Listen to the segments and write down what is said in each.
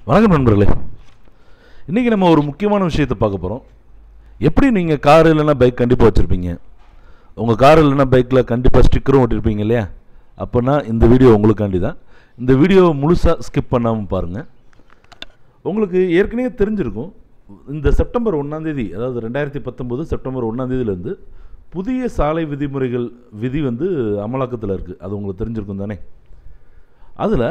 வணக்கம் நண்பர்களே இன்றைக்கி நம்ம ஒரு முக்கியமான விஷயத்தை பார்க்க போகிறோம் எப்படி நீங்கள் கார் இல்லைன்னா பைக் கண்டிப்பாக வச்சுருப்பீங்க உங்கள் கார் இல்லைன்னா பைக்கில் கண்டிப்பாக ஸ்டிக்கரும் ஓட்டிருப்பீங்க இல்லையா அப்போனா இந்த வீடியோ உங்களுக்காண்டி தான் இந்த வீடியோ முழுசாக ஸ்கிப் பண்ணாமல் பாருங்கள் உங்களுக்கு ஏற்கனவே தெரிஞ்சிருக்கும் இந்த செப்டம்பர் ஒன்றாந்தேதி அதாவது ரெண்டாயிரத்தி பத்தொம்போது செப்டம்பர் ஒன்றாந்தேதியிலேருந்து புதிய சாலை விதிமுறைகள் விதி வந்து அமலாக்கத்தில் இருக்குது அது உங்களுக்கு தெரிஞ்சிருக்கும் தானே அதில்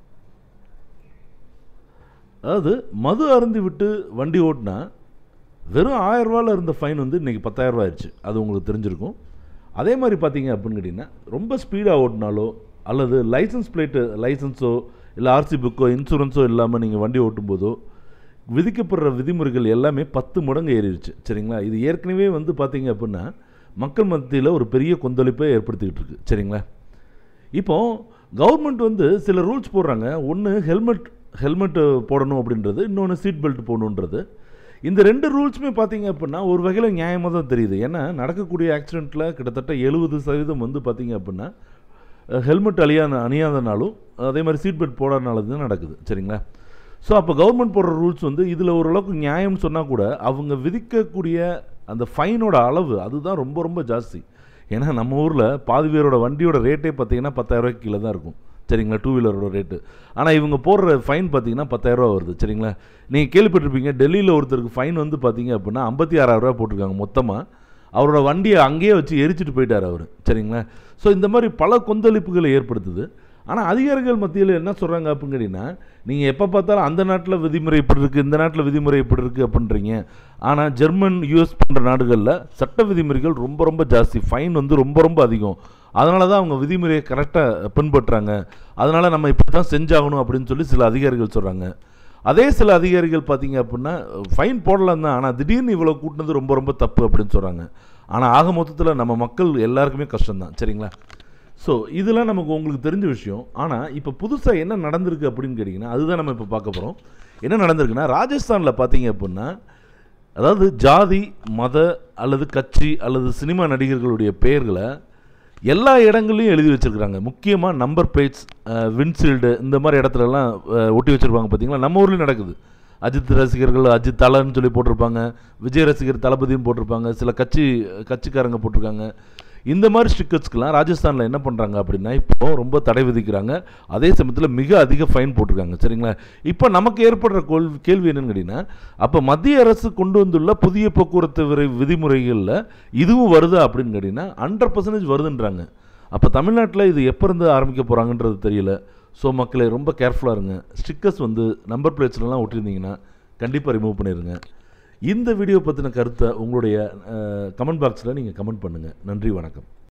அதாவது மது அருந்தி விட்டு வண்டி ஓட்டினா வெறும் ஆயிரரூவாவில் இருந்த ஃபைன் வந்து இன்றைக்கி பத்தாயிரரூவா ஆயிடுச்சு அது உங்களுக்கு தெரிஞ்சிருக்கும் அதே மாதிரி பார்த்தீங்க அப்படின்னு கேட்டிங்கன்னா ரொம்ப ஸ்பீடாக ஓட்டினாலோ அல்லது லைசன்ஸ் பிளேட்டு லைசன்ஸோ இல்லை ஆர்சி புக்கோ இன்சூரன்ஸோ இல்லாமல் நீங்கள் வண்டி ஓட்டும்போதோ விதிக்கப்படுற விதிமுறைகள் எல்லாமே பத்து மடங்கு ஏறிடுச்சு சரிங்களா இது ஏற்கனவே வந்து பார்த்தீங்க அப்படின்னா மக்கள் மத்தியில் ஒரு பெரிய கொந்தளிப்பை ஏற்படுத்திக்கிட்டு இருக்கு சரிங்களா இப்போ கவர்மெண்ட் வந்து சில ரூல்ஸ் போடுறாங்க ஒன்று ஹெல்மெட் ஹெல்மெட் போடணும் அப்படின்றது இன்னொன்று சீட் பெல்ட் போடணுன்றது இந்த ரெண்டு ரூல்ஸுமே பார்த்தீங்க அப்படின்னா ஒரு வகையில் நியாயமாக தான் தெரியுது ஏன்னா நடக்கக்கூடிய ஆக்சிடெண்ட்டில் கிட்டத்தட்ட எழுபது சதவீதம் வந்து பார்த்தீங்க அப்படின்னா ஹெல்மெட் அழியா அணியாதனாலும் அதே மாதிரி சீட் பெல்ட் போடாதனால தான் நடக்குது சரிங்களா ஸோ அப்போ கவர்மெண்ட் போடுற ரூல்ஸ் வந்து இதில் ஓரளவுக்கு நியாயம்னு சொன்னால் கூட அவங்க விதிக்கக்கூடிய அந்த ஃபைனோட அளவு அதுதான் ரொம்ப ரொம்ப ஜாஸ்தி ஏன்னா நம்ம ஊரில் பாதி பேரோட வண்டியோட ரேட்டே பார்த்தீங்கன்னா பத்தாயிரரூவாய்க்கு கீழே தான் இருக்கும் சரிங்களா டூ வீலரோட ரேட்டு ஆனால் இவங்க போடுற ஃபைன் பார்த்தீங்கன்னா பத்தாயிரரூவா வருது சரிங்களா நீங்கள் கேள்விப்பட்டிருப்பீங்க டெல்லியில் ஒருத்தருக்கு ஃபைன் வந்து பார்த்தீங்க அப்படின்னா ஐம்பத்தி ஆறாயிரரூவா போட்டிருக்காங்க மொத்தமாக அவரோட வண்டியை அங்கேயே வச்சு எரிச்சிட்டு போயிட்டார் அவர் சரிங்களா ஸோ இந்த மாதிரி பல கொந்தளிப்புகளை ஏற்படுத்துது ஆனால் அதிகாரிகள் மத்தியில் என்ன சொல்கிறாங்க அப்படின்னு கேட்டிங்கன்னா நீங்கள் எப்போ பார்த்தாலும் அந்த நாட்டில் விதிமுறை இப்படி இருக்குது இந்த நாட்டில் விதிமுறை இப்படி இருக்குது அப்படின்றீங்க ஆனால் ஜெர்மன் யூஎஸ் போன்ற நாடுகளில் சட்ட விதிமுறைகள் ரொம்ப ரொம்ப ஜாஸ்தி ஃபைன் வந்து ரொம்ப ரொம்ப அதிகம் அதனால தான் அவங்க விதிமுறையை கரெக்டாக பின்பற்றுறாங்க அதனால் நம்ம இப்படி தான் செஞ்சாகணும் அப்படின்னு சொல்லி சில அதிகாரிகள் சொல்கிறாங்க அதே சில அதிகாரிகள் பார்த்தீங்க அப்படின்னா ஃபைன் போடலாம் தான் ஆனால் திடீர்னு இவ்வளோ கூட்டினது ரொம்ப ரொம்ப தப்பு அப்படின்னு சொல்கிறாங்க ஆனால் ஆக மொத்தத்தில் நம்ம மக்கள் எல்லாருக்குமே கஷ்டம்தான் சரிங்களா ஸோ இதெல்லாம் நமக்கு உங்களுக்கு தெரிஞ்ச விஷயம் ஆனால் இப்போ புதுசாக என்ன நடந்திருக்கு அப்படின்னு கேட்டிங்கன்னா அதுதான் நம்ம இப்போ பார்க்க போகிறோம் என்ன நடந்திருக்குன்னா ராஜஸ்தானில் பார்த்தீங்க அப்படின்னா அதாவது ஜாதி மத அல்லது கட்சி அல்லது சினிமா நடிகர்களுடைய பெயர்களை எல்லா இடங்கள்லையும் எழுதி வச்சுருக்குறாங்க முக்கியமாக நம்பர் பிளேட்ஸ் வின்சீல்டு இந்த மாதிரி இடத்துலலாம் அஹ், ஒட்டி வச்சுருப்பாங்க பார்த்தீங்களா நம்ம ஊர்லேயும் நடக்குது அஜித் ரசிகர்கள் அஜித் தலன்னு சொல்லி போட்டிருப்பாங்க விஜய் ரசிகர் தளபதியும் போட்டிருப்பாங்க சில கட்சி கட்சிக்காரங்க போட்டிருக்காங்க இந்த மாதிரி ஸ்டிக்கர்ஸ்க்கெலாம் ராஜஸ்தானில் என்ன பண்ணுறாங்க அப்படின்னா இப்போ ரொம்ப தடை விதிக்கிறாங்க அதே சமயத்தில் மிக அதிக ஃபைன் போட்டிருக்காங்க சரிங்களா இப்போ நமக்கு ஏற்படுற கோல் கேள்வி என்னன்னு கேட்டிங்கன்னா அப்போ மத்திய அரசு கொண்டு வந்துள்ள புதிய போக்குவரத்து விரை விதிமுறைகளில் இதுவும் வருதா அப்படின்னு கேட்டிங்கன்னா ஹண்ட்ரட் பர்சன்டேஜ் வருதுன்றாங்க அப்போ தமிழ்நாட்டில் இது எப்போ இருந்து ஆரம்பிக்க போகிறாங்கன்றது தெரியல ஸோ மக்களை ரொம்ப கேர்ஃபுல்லாக இருங்க ஸ்டிக்கர்ஸ் வந்து நம்பர் பிளேட்ஸ்லாம் ஒட்டியிருந்தீங்கன்னா கண்டிப்பாக ரிமூவ் பண்ணிடுங்க இந்த வீடியோ பற்றின கருத்தை உங்களுடைய கமெண்ட் பாக்ஸில் நீங்கள் கமெண்ட் பண்ணுங்கள் நன்றி வணக்கம்